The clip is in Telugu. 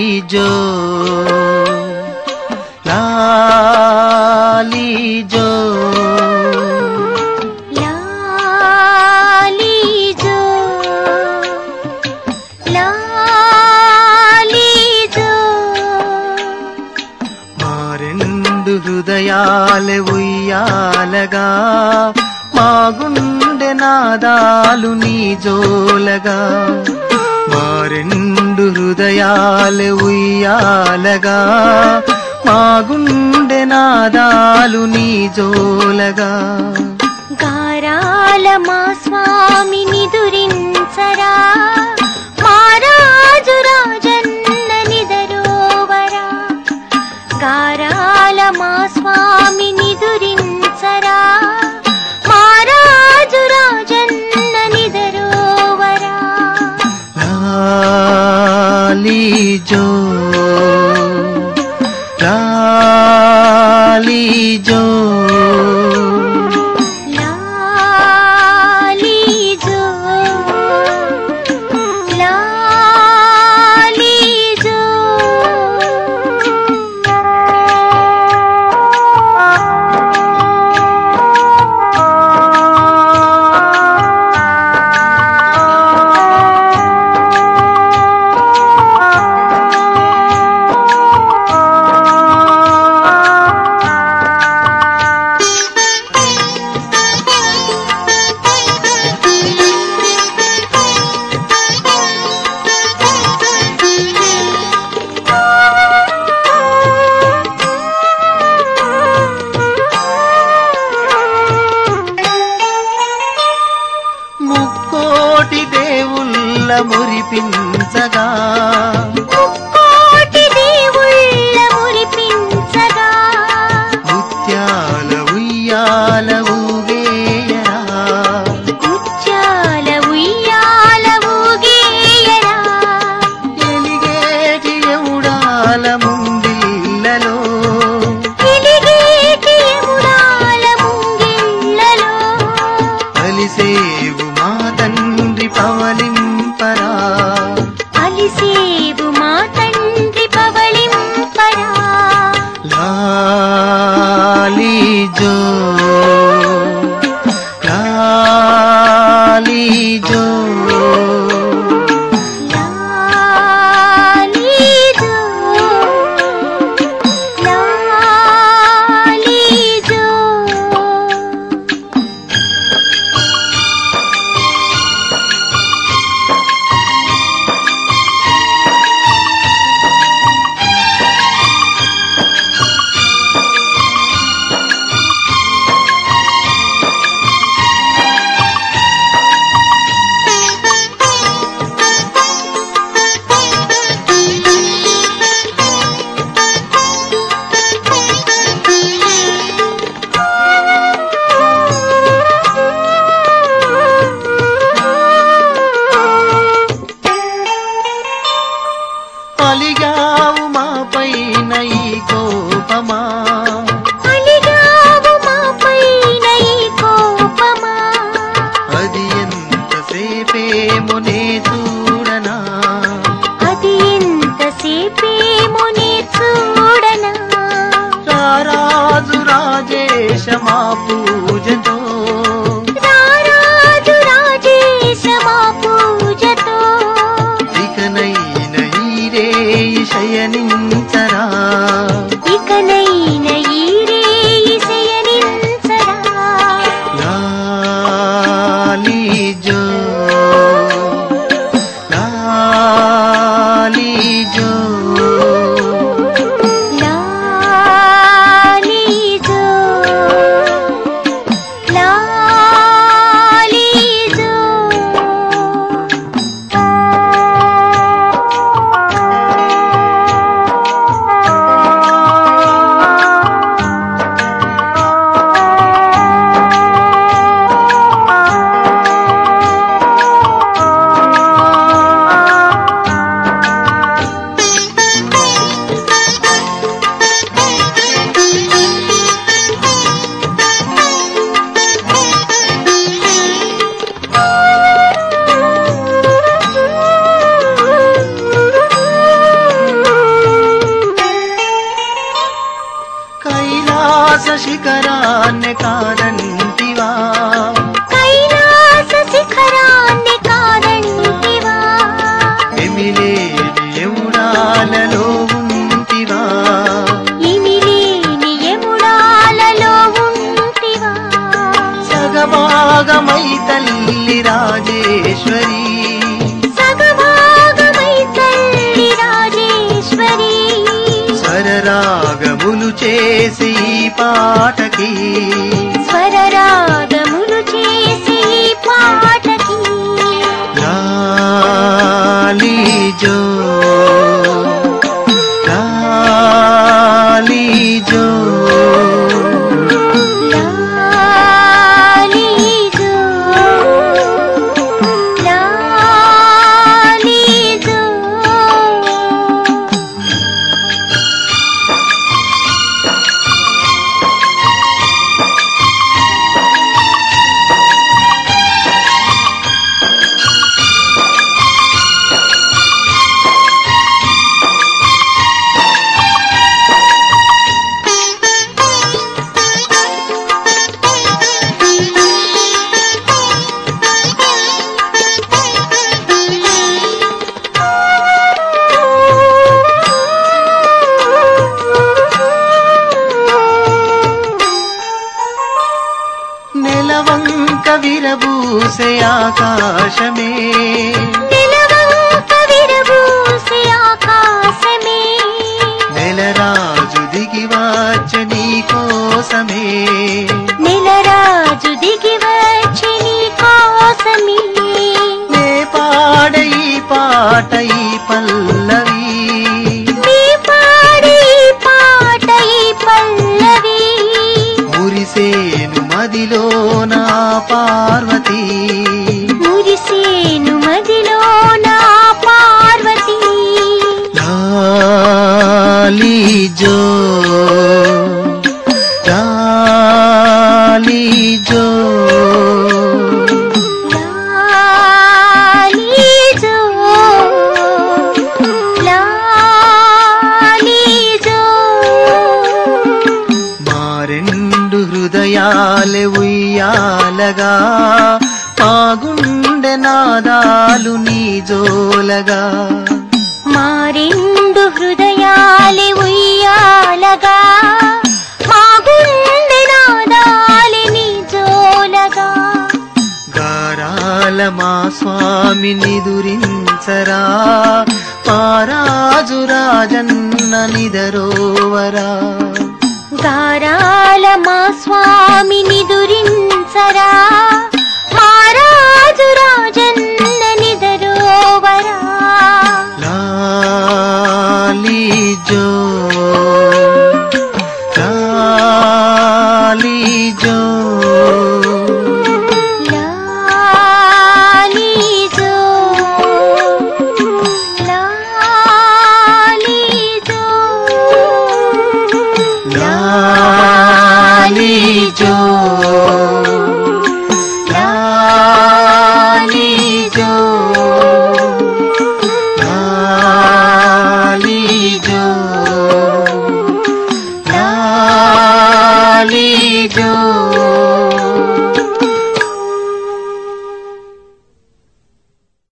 జో లాలి జో లాలి జో లాలి జో మా రెండు హృదయాలే ఉయ్యాలగా మా గుండె నాదాలు నీ జోలగా మా రెండు హృదయాలే ఉయ్యాలగా మా గుండె నాదాలు నీ జోలగా గారాల మా స్వామి నిదురించరా మా రాజు రాజన్న నిదరోవరా గారాల మా స్వామి నిదురించరా మా రాజు రాజన్న నిదరోవరా లాలి జో లాలి జో లాలి జో లాలి జో ముక్కోటి దేవుళ్ళ మురిపించగా ముక్కోటి దేవుళ్ళ మురిపించగా ముత్యాల ఉయ్యాల ఊగేయరా ముత్యాల ఉయ్యాల ఊగేయరా ఎలిగేటి ఎవుడాల ముంగిళ్ళలో వెలిగేటి యమునాల ముంగిళ్ళలో కలిసేవు మా తండ్రి పవలింపరా అలిసేవు మా తండ్రి పవళింపరా లాలి జో లాలి జో లాలి జో లాలి జో అలిగావు మా పైన ఈ కోపమా అలిగావు మా పైన ఈ కోపమా అది ఎంతసేపేమో నే చూడనా అది ఎంతసేపేమో నే చూడనా రారాజు రాజేశ మా పూజతో రారాజు రాజేశ మా పూజతో ఇకనైన ఈరే శయనించరా ఇకనైన ఈ రేయి శయనించరా లాలి జో లాలి జో లాలి జో లాలి జో శిఖరాన్ని కాదంటివా కైలాస శిఖరాన్ని కాదంటివా ఎమిలేని ఎముడాలలో ఉంటివా ఇమిలేని యమునాలలో ఉంటివా సగభాగమై తల్లి రాజేశ్వరి సగభాగమై తల్లి రాజేశ్వరి స్వరరాగములు చేసి ఈ పాటకి స్వరరాగములు చేసి ఈ పాటకి లాలి జో లాలి జో లాలీజో లాలీజో నెలవంక విరబూసే ఆకాశమే నిలవంక విరబూసే ఆకాశమే నెలరాజు దిగి వచ్చ నీ కోసమే నెలరాజు దిగి వచ్చి నీ కోసమే నే పాడ ఈ పాట ఈ పల్లవి మీ పాడి పాట ఈ పల్లవి మురిసేను మదిలో నా పార్వతి మురిసేను మదిలో నా పార్వతి లాలి జో లాలి జో లాలీజో లాలీజో మా రెండు హృదయాలే ఉయ్యాలగా మా గుండె నాదాలు నీ జోలగా మా రెండు హృదయాలే ఉయ్యాలగా మా గుండె నాదాలి నీ జోలగా గారాల మా స్వామి నిదురించరా పారాజు రాజన్న నిదరోవరా గారాల మా స్వామి నిదురించరా మా రాజు రాజన్న నిదరోవరా లాలి జో లాలి జో లాలీజో లాలీజో లాలి జో లాలి జో లాలి జో లాలి